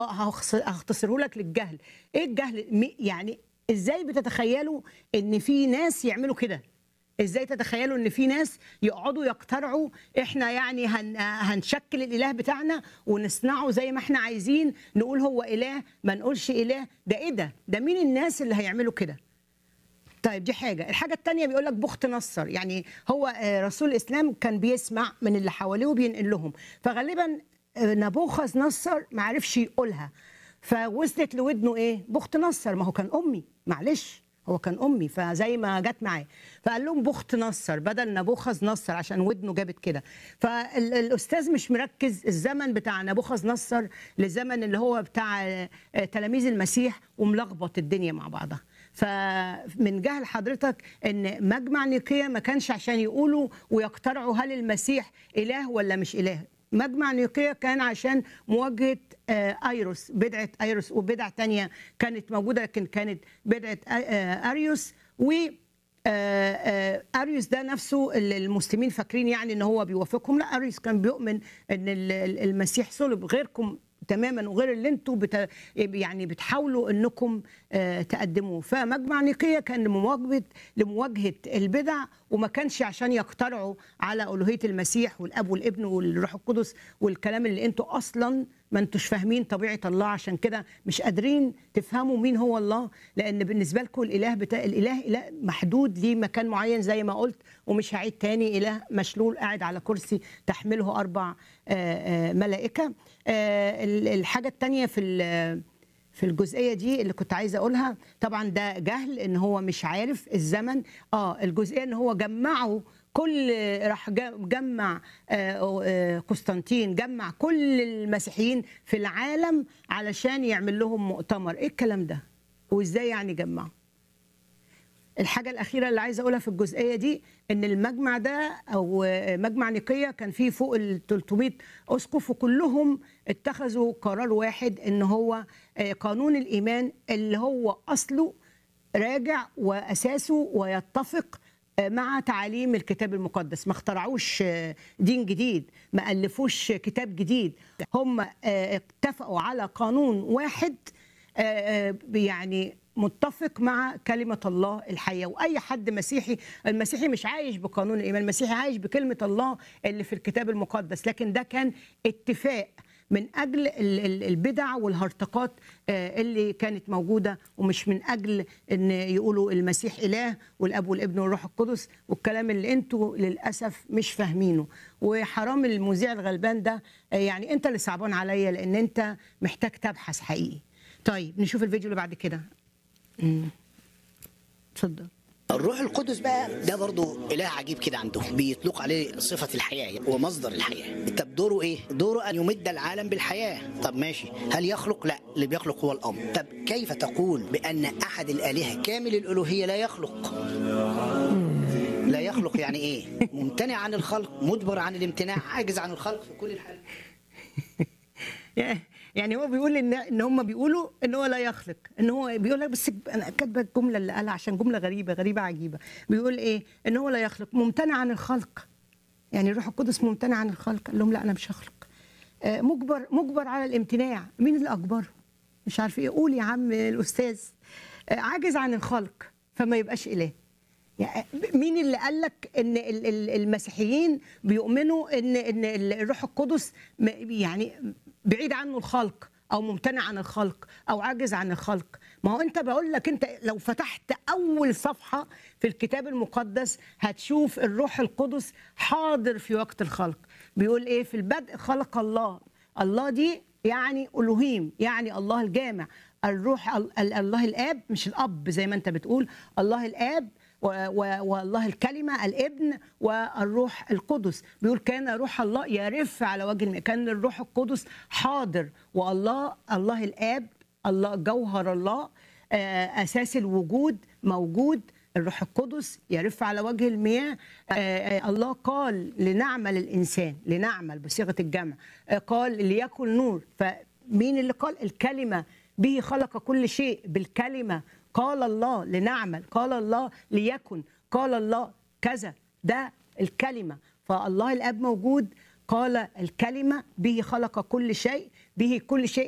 هخص- هختصره لك للجهل ايه الجهل مي- يعني ازاي بتتخيلوا ان في ناس يعملوا كده ازاي تتخيلوا ان في ناس يقعدوا يقترعوا احنا يعني هن هنشكل الاله بتاعنا ونصنعه زي ما احنا عايزين نقول هو اله ما نقولش اله ده ايه ده ده مين الناس اللي هيعملوا كده طيب دي حاجة الحاجة التانية بيقول لك بخت نصر يعني هو آه، رسول الإسلام كان بيسمع من اللي حواليه وبينقل لهم فغالبا آه، نبوخذ نصر ما عرفش يقولها فوصلت لودنه ايه بخت نصر ما هو كان أمي معلش هو كان أمي فزي ما جت معاه فقال لهم بخت نصر بدل نبوخذ نصر عشان ودنه جابت كده فالأستاذ مش مركز الزمن بتاع نبوخذ نصر للزمن اللي هو بتاع آه، آه، تلاميذ المسيح وملخبط الدنيا مع بعضها فمن جهل حضرتك ان مجمع نيقيا ما كانش عشان يقولوا ويقترعوا هل المسيح اله ولا مش اله مجمع نيقيا كان عشان مواجهه آه، ايروس بدعه ايروس وبدع تانية كانت موجوده لكن كانت بدعه آه، آه، اريوس و آه، آه، اريوس ده نفسه اللي المسلمين فاكرين يعني ان هو بيوافقهم لا اريوس كان بيؤمن ان ال- ال- المسيح صلب غيركم تماما وغير اللي انتوا بت... يعني بتحاولوا انكم آه، تقدموه فمجمع نيقيا كان لمواجهه لمواجهه البدع وما كانش عشان يقترعوا على الوهيه المسيح والاب والابن والروح القدس والكلام اللي انتوا اصلا ما انتوش فاهمين طبيعه الله عشان كده مش قادرين تفهموا مين هو الله لان بالنسبه لكم الاله بتاع الاله اله محدود ليه مكان معين زي ما قلت ومش هعيد تاني اله مشلول قاعد على كرسي تحمله اربع آه، آه، ملائكه آه، ال- الحاجه الثانيه في ال- في الجزئيه دي اللي كنت عايزه اقولها طبعا ده جهل ان هو مش عارف الزمن اه الجزئيه ان هو جمعوا كل راح جا- جمع آه، آه، قسطنطين جمع كل المسيحيين في العالم علشان يعمل لهم مؤتمر ايه الكلام ده وازاي يعني جمعوا الحاجة الأخيرة اللي عايزة أقولها في الجزئية دي إن المجمع ده أو مجمع نيقية كان فيه فوق ال 300 أسقف وكلهم اتخذوا قرار واحد إن هو آه، قانون الإيمان اللي هو أصله راجع وأساسه ويتفق آه، مع تعاليم الكتاب المقدس ما اخترعوش آه، دين جديد ما ألفوش كتاب جديد هم آه، اتفقوا على قانون واحد آه، آه، يعني متفق مع كلمة الله الحية وأي حد مسيحي المسيحي مش عايش بقانون الإيمان المسيحي عايش بكلمة الله اللي في الكتاب المقدس لكن ده كان اتفاق من أجل ال- ال- البدع والهرطقات آه، اللي كانت موجودة ومش من أجل أن يقولوا المسيح إله والأب والابن والروح القدس والكلام اللي أنتوا للأسف مش فاهمينه وحرام المذيع الغلبان ده آه، يعني أنت اللي صعبان عليا لأن أنت محتاج تبحث حقيقي طيب نشوف الفيديو اللي بعد كده مم. اتفضل الروح القدس بقى ده برضو اله عجيب كده عندهم بيطلق عليه صفه الحياه ومصدر الحياه طب دوره ايه دوره ان يمد العالم بالحياه طب ماشي هل يخلق لا اللي بيخلق هو الامر طب كيف تقول بان احد الالهه كامل الالوهيه لا يخلق لا يخلق يعني ايه ممتنع عن الخلق مجبر عن الامتناع عاجز عن الخلق في كل الحالات يعني هو بيقول ان ان هم بيقولوا ان هو لا يخلق ان هو بيقول لك بس انا كاتبه الجمله اللي قالها عشان جمله غريبه غريبه عجيبه بيقول ايه ان هو لا يخلق ممتنع عن الخلق يعني الروح القدس ممتنع عن الخلق قال لهم لا انا مش هخلق آه، مجبر مجبر على الامتناع مين اللي اجبره مش عارف ايه قول يا عم الاستاذ آه، عاجز عن الخلق فما يبقاش اله يعني مين اللي قال لك ان ال- ال- المسيحيين بيؤمنوا ان ان الروح القدس م- يعني بعيد عنه الخلق او ممتنع عن الخلق او عاجز عن الخلق ما هو انت بقول لك انت لو فتحت اول صفحه في الكتاب المقدس هتشوف الروح القدس حاضر في وقت الخلق بيقول ايه في البدء خلق الله الله دي يعني الوهيم يعني الله الجامع الروح ال- ال- الله الاب مش الاب زي ما انت بتقول الله الاب و- و- والله الكلمة الابن والروح القدس بيقول كان روح الله يرف على وجه الماء كان الروح القدس حاضر والله الله الآب الله جوهر الله آه، أساس الوجود موجود الروح القدس يرف على وجه المياه آه، آه، الله قال لنعمل الإنسان لنعمل بصيغة الجمع آه، قال ليكن نور فمين اللي قال الكلمة به خلق كل شيء بالكلمة قال الله لنعمل قال الله ليكن قال الله كذا ده الكلمة فالله الأب موجود قال الكلمة به خلق كل شيء به كل شيء